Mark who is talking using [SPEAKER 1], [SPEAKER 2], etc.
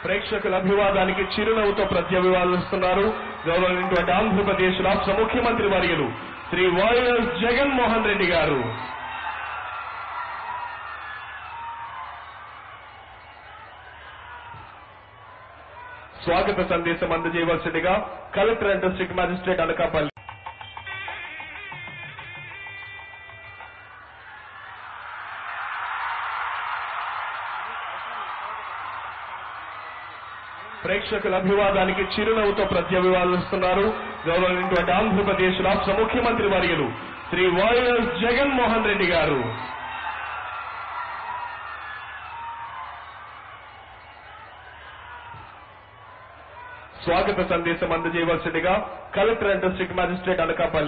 [SPEAKER 1] ప్రేక్షకుల అభివాదానికి చిరునవ్వుతో ప్రత్యభివాదిస్తున్నారు గౌరవమైనటువంటి ఆంధ్రప్రదేశ్ రాష్ట్ర ముఖ్యమంత్రి వర్యులు శ్రీ వైఎస్ జగన్మోహన్ రెడ్డి గారు స్వాగత సందేశం అందజేయవలసిందిగా collector and district magistrate Anakapalli ప్రేక్షకుల అభివాదానికి చిరునవ్వుతో ప్రత్యభివాదిస్తున్నారు గౌరవమైనటువంటి ఆంధ్రప్రదేశ్ రాష్ట్ర ముఖ్యమంత్రి వర్యులు శ్రీ వైఎస్ జగన్మోహన్ రెడ్డి గారు స్వాగత సందేశం అందజేయవలసిందిగా collector and district magistrate Anakapalli